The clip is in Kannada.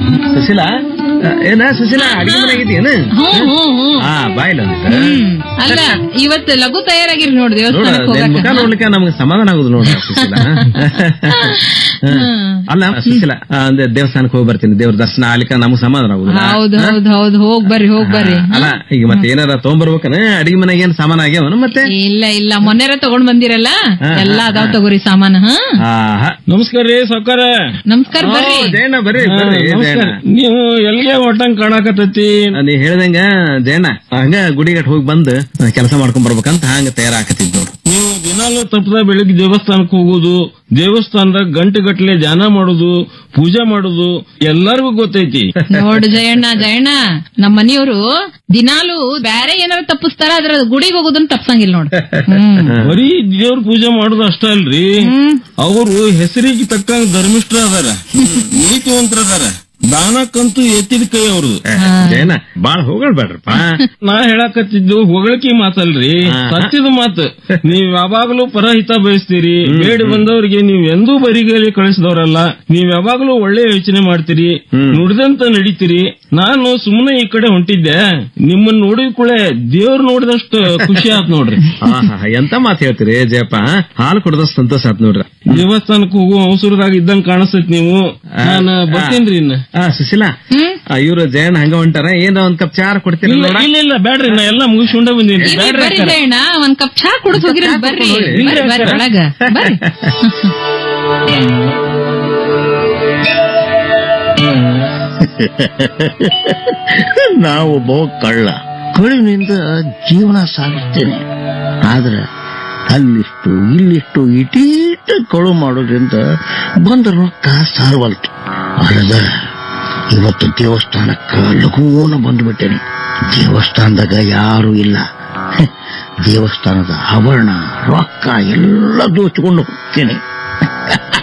ಸುಶೀಲಾ ಆ, ಏನ ಸುಶೀಲಾ ಅಡಿಗೆ ಮನೆಯಾಗಿದ್ದೀಯೇನ ಹ್ಞೂ ಹ್ಞೂ ಹ್ಞೂ ಹಾ ಬಾಯಿಲ್ಲ ಒಂದಿಟ್ಟು ಹ್ಮ್ ಅಲ್ಲ ಇವತ್ತು ಲಘು ತಯಾರಾಗಿರಿ ನೋಡಿ ನೋಡ ದೇವಸ್ಥಾನಕ್ಕೆ ನಿನ್ ಮುಖ ಹೋಗಕ್ಕೆ ನೋಡ್ಲಿಕ್ಕೆ ನಮ್ಗೆ ಸಮಾಧಾನ ಆಗುದು ನೋಡ ಸುಶೀಲಾ ಹ್ಮ್. ಅಲ್ಲ ಸುಶೀಲಾ ಆ, ಅಂದ್ರೆ ದೇವಸ್ಥಾನಕ್ಕೆ ಹೋಗಿ ಬರ್ತೀನಿ ದೇವ್ರ ದರ್ಶನ ಆಗ್ಲಿಕ್ಕೆ ನಮ್ಗೆ ಸಮಾಧಾನ ಆಗುದಿಲ್ಲ ಹೌದು ಹೌದು ಹೌದು ಹೋಗ್ ಬರ್ರಿ ಹೋಗ್ ಬರ್ರಿ ಅಲ್ಲ ಈಗ ಮತ್ತೆ ಏನಾರ ತಗೊಂಡ್ಬರ್ಬೇಕನ ಅಡಿಗೆ ಮನೆಗೆ ಏನ್ ಸಾಮಾನ್ ಆಗ್ಯಾವನ ಮತ್ತೆ ಇಲ್ಲ ಇಲ್ಲ ಮೊನ್ನೆರ ತಗೊಂಡ್ ಬಂದಿರಲ್ಲ ಎಲ್ಲ ಅದಾವ್ ತಗೋರಿ ಸಾಮಾನ ಹಾ ಆಹಾ. ನಮಸ್ಕಾರ ರೀ ಸಾವ್ಕಾರ ನಮಸ್ಕಾರ ಬರ್ರಿ ಓ, ಜಯಣ್ಣ ಬರ್ರಿ ಬರ್ರಿ ಜಯಣ್ಣ ನೀವು ಎಲ್ಲಿಗೆ ಒಟ್ಟಂಗ್ ಕಾಣಕತ್ತೈತಿ ಆ, ನೀ ಹೇಳ್ದಂಗ ಜಯಣ್ಣ ಹಂಗ ಗುಡಿಗಟ್ ಹೋಗಿ ಬಂದು ಕೆಲಸ ಮಾಡ್ಕೊಂಡ್ ಬರ್ಬೇಕಂತ ಹಂಗ ತಯಾರಾಕತ್ತಿದ್ ನೋಡು ನೀವು ದಿನಾಲು ತಪ್ಪದ ಬೆಳಿಗ್ಗೆ ದೇವಸ್ಥಾನಕ್ಕೆ ಹೋಗುದು ದೇವಸ್ಥಾನದಾಗ ಗಂಟೆ ಗಟ್ಲೆ ಧ್ಯಾನ ಮಾಡುದು ಪೂಜೆ ಮಾಡುದು ಎಲ್ಲರಿಗೂ ಗೊತ್ತೈತಿ ನೋಡು ಜಯಣ್ಣ ಜಯಣ್ಣ ನಮ್ಮ ಮನೆಯವರು ದಿನಾಲು ಬ್ಯಾರೆ ಏನಾರ ತಪ್ಪಿಸ್ತಾರ ಅದ್ರ ಗುಡಿಗೆ ಹೋಗೋದನ್ನ ತಪ್ಸಂಗಿಲ್ಲ ನೋಡು ಹ್ಮ್ ಬರೀ ದೇವ್ರ ಪೂಜೆ ಮಾಡುದು ಅಷ್ಟ ಅಲ್ರಿ ಹ್ಮ್ ಅವರು ಹೆಸರಿಗೆ ತಕ್ಕಂಗ ಧರ್ಮಿಷ್ಠ ಅದಾರ ನೀತಿವಂತರ ಅದಾರ ದಾನಕ್ಕಂತೂ ಎತ್ತಿದ ಕೈ ಅವ್ರದು ಜಯಣ್ಣ ಬಾಳ ಹೋಗಳ್ಬೇಡ್ರಪ್ಪ ನಾ ಹೇಳಕತ್ತಿದ್ದು ಹೊಗಳಿಕೆ ಮಾತಲ್ರಿ ಹಾ. ಸತ್ಯದ ಮಾತು ನೀವ್ ಯಾವಾಗ್ಲೂ ಪರಹಿತ ಬಯಸ್ತೀರಿ ಬೇಡಿ ಬಂದವರಿಗೆ ನೀವ್ ಎಂದೂ ಬರಿಗೈಲಿ ಕಳಿಸಿದವರಲ್ಲ ನೀವ್ ಯಾವಾಗ್ಲೂ ಒಳ್ಳೆ ಯೋಚನೆ ಮಾಡ್ತೀರಿ ಹ್ಮ್. ನುಡಿದಂತ ನಡೀತೀರಿ ನಾನು ಸುಮ್ಮನೆ ಈ ಕಡೆ ಹೊಂಟಿದ್ದೆ ನಿಮ್ಮನ್ನ ನೋಡಿದ ಕೂಡಲೇ ದೇವ್ರ ನೋಡಿದಷ್ಟು ಖುಷಿ ಆತ್ ನೋಡ್ರಿ ಆಹಾ, ಎಂತ ಮಾತು ಹೇಳ್ತೀರಿ ಜಯಪ್ಪ ಹಾಲು ಕುಡ್ದಷ್ಟು ಸಂತೋಷ ಆತ್ ನೋಡ್ರಿ ದೇವಸ್ಥಾನಕ್ಕೆ ಹೋಗುವ ಅವಸರದಾಗ ಇದ್ದಂಗ ಕಾಣಿಸ್ತೈತಿ ನೀವು ನಾನು ಬರ್ತೀನ್ರಿ ಇನ್ನ ಆ ಸುಶೀಲಾ ಹ್ಮ್ ಇವ್ರು ಜಯಣ್ಣ ಹಂಗ ಹೊಂಟಾರ ಏನ ಒಂದ್ ಕಪ್ ಚಾರ ಕೊಡ್ತೀರ ಇಲ್ಲ ನೋಡ ಇಲ್ಲ ಇಲ್ಲ ಬ್ಯಾಡ್ರಿ ನಾ ಎಲ್ಲ ಮುಗಿಸ್ಕೊಂಡ ಬಂದೀನಿ ಇಲ್ಲಿ ಬ್ಯಾಡ್ರಿ ಬರ್ರಿ ಅಕ್ಕಾರ. ಜಯಣ್ಣ ಒಂದ್ ಕಪ್ ಚಾ ಕುಡಿದು ಹೋಗಿರ ಬರ್ರಿ ಬರ್ರಿ ಬರ್ರಿ ಒಳಗ ಬರ್ರಿ ನಾವೊಬ್ಬ ಕಳ್ಳ ಕಳುವಿನಿಂದ ಜೀವನ ಸಾಗಿಸ್ತೇನೆ ಆದ್ರೆ ಅಲ್ಲಿಷ್ಟು ಇಲ್ಲಿಷ್ಟು ಇಟೀಟ ಕಳು ಮಾಡೋದ್ರಿಂದ ಬಂದ ರೊಕ್ಕ ಸಾರ್ವಲ್ತು ಅಲ್ಲದ ಇವತ್ತು ದೇವಸ್ಥಾನಕ್ಕ ಲಘೂನ ಬಂದ್ಬಿಟ್ಟೇನೆ ದೇವಸ್ಥಾನದಾಗ ಯಾರು ಇಲ್ಲ ಹೆ, ದೇವಸ್ಥಾನದ ಆಭರಣ ರೊಕ್ಕ ಎಲ್ಲ ದೋಚ್ಕೊಂಡು ಹೋಗ್ತೇನೆ